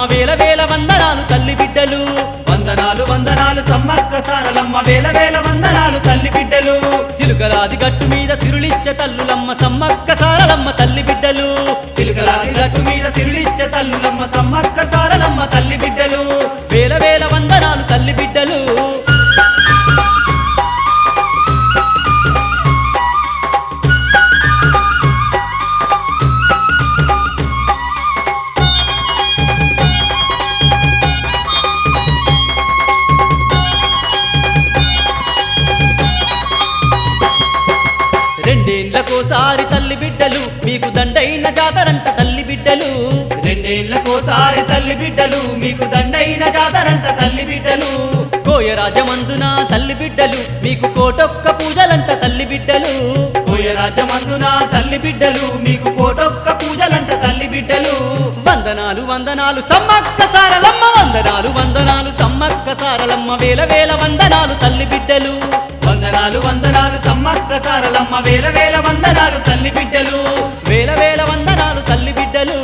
వేల వేల వందనాలు తల్లి బిడ్డలు వందనాలు వందనాలు సమ్మక్క సారలమ్మ వేల వేల వందనాలు తల్లి బిడ్డలు సిలుకలాది గట్టు మీద సిరులిచ్చ తల్లులమ్మ సమ్మక్క సారలమ్మ తల్లి బిడ్డలు సిలుకలాది గట్టు మీద సిరులిచ్చే తల్లులమ్మ సమ్మక్క సారలమ్మ తల్లి బిడ్డలు వేల వేల వందనాలు తల్లి బిడ్డలు రెండేండ్లకోసారి తల్లి బిడ్డలు మీకు దండైన జాతరంట తల్లి బిడ్డలు రెండేళ్లకోసారి తల్లి బిడ్డలు మీకు దండైన జాతరంట తల్లి బిడ్డలు కోయరాజమందున తల్లి బిడ్డలు మీకు కోటొక్క పూజలంట తల్లి బిడ్డలు కోయరాజమందున తల్లి బిడ్డలు మీకు కోటొక్క పూజలంట తల్లి బిడ్డలు వందనాలు వందనాలు సమ్మక్క సారలమ్మ వందనాలు వందనాలు సమ్మక్క సారలమ్మ వేల వేల వందనాలు తల్లి బిడ్డలు వందనాలు వందనాలు సమ్మక్క సారలమ్మ వేల వేల వందనాలు తల్లి బిడ్డలు వేల వేల వందనాలు తల్లి బిడ్డలు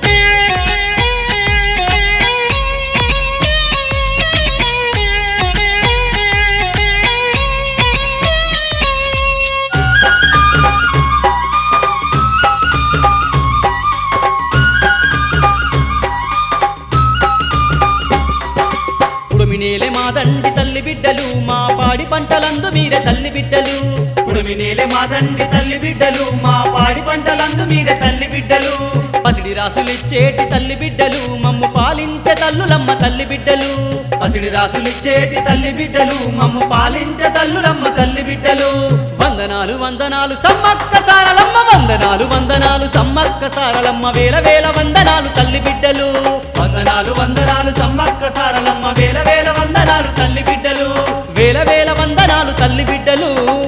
ఉడుమినేలే మా దండి తల్లి బిడ్డలు మా పాడి పంటలందు మీరే తల్లి బిడ్డలు పుడిమి నేలే మా తండ్రి తల్లి బిడ్డలు మా పాడి పంటలందు మీరే తల్లి బిడ్డలు పసిడి రాసులిచ్చేటి తల్లి బిడ్డలు మమ్ము పాలించే తల్లులమ్మ తల్లి బిడ్డలు పసిడి రాసులిచ్చేటి తల్లి బిడ్డలు మమ్ము పాలించే తల్లులమ్మ తల్లి బిడ్డలు వందనాలు వందనాలు సమ్మక్క సారలమ్మ వందనాలు వందనాలు సమ్మక్క సారలమ్మ వేల వేల వందనాలు తల్లి బిడ్డలు వందనాలు వందనాలు సమ్మక్క సారలమ్మ వేల వేల వందనాలు తల్లి బిడ్డలు వేల వేల వందనాలు తల్లి బిడ్డలు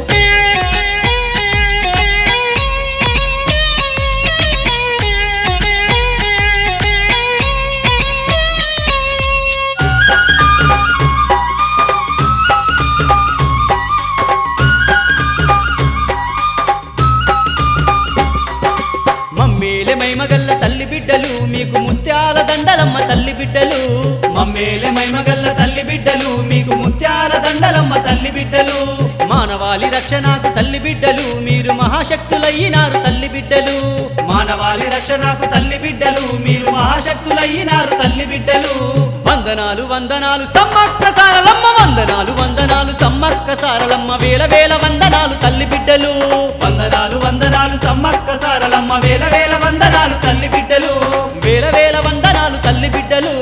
మమ్మేలే మైమగల్ల తల్లి బిడ్డలు మీకు ముత్యాల దండలమ్మ తల్లి బిడ్డలు మమ్మేలే మైమగల్ల తల్లి బిడ్డలు మీకు ముత్యాల దండలమ్మ తల్లి బిడ్డలు మానవాళి రక్షణకు తల్లి బిడ్డలు మీరు మహాశక్తులయ్యినారు తల్లి బిడ్డలు మానవాళి రక్షణకు తల్లి బిడ్డలు మీరు మహాశక్తులయ్యినారు తల్లి బిడ్డలు వందనాలు వందనాలు సమ్మక్క సారలమ్మ వందనాలు వందనాలు సమ్మక్క సారలమ్మ వేల వేల వందనాలు తల్లి బిడ్డలు వందనాలు వందనాలు సమ్మక్క సారలమ్మ వేల వేల వందనాలు తల్లి బిడ్డలు వేల వేల వందనాలు తల్లి బిడ్డలు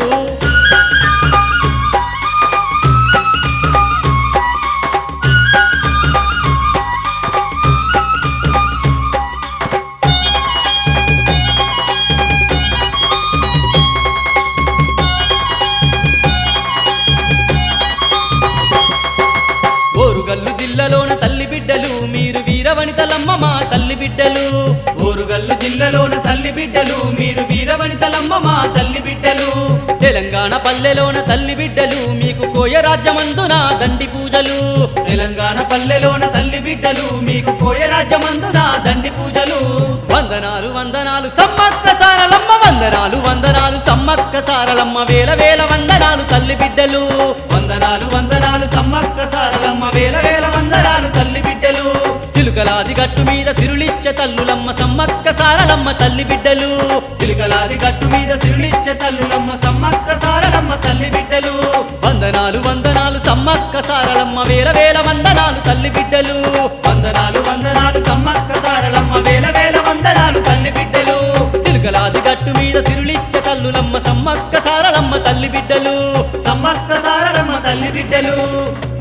ఓరుగల్లు జిల్లాలోన తల్లి బిడ్డలు మీరు వీరవనితలమ్మ మా తల్లి బిడ్డలు ఊరుగల్లు జిల్లాలోన తల్లి బిడ్డలు మీరు వీరవనితలమ్మ మా తల్లి బిడ్డలు తెలంగాణ పల్లెలోన తల్లి బిడ్డలు మీకు కోయ రాజ్యమందున దండి పూజలు తెలంగాణ పల్లెలోన తల్లి బిడ్డలు మీకు కోయ రాజ్యమందున దండి పూజలు వందనాలు వందనాలు సమ్మక్క సారలమ్మ వందనాలు వందనాలు సమ్మక్క సారలమ్మ వేల వేల వందనాలు తల్లి బిడ్డలు వందనాలు వందనాలు సమ్మక్క సారలమ్మ వేల వేల వందనాలు తల్లి బిడ్డలు సిలుకలాది గట్టు మీద సిరులిచ్చ తల్లులమ్మ సమ్మక్క సారలమ్మ తల్లి బిడ్డలు సిలికలాది గట్టు మీద సిరులిచ్చే తల్లులమ్మ సమ్మక్క సారలమ్మ తల్లి బిడ్డలు వందనాలు వందనాలు సమ్మక్క సారలమ్మ వేల వేల వందనాలు తల్లి బిడ్డలు వందనాలు వందనాలు సమ్మక్క సారలమ్మ వేల వేల వందనాలు తల్లి బిడ్డలు సిలుకలాది గట్టు మీద సిరులిచ్చ తల్లులమ్మ సమ్మక్క సారలమ్మ తల్లి బిడ్డలు సమ్మక్క సారలమ్మ తల్లి బిడ్డలు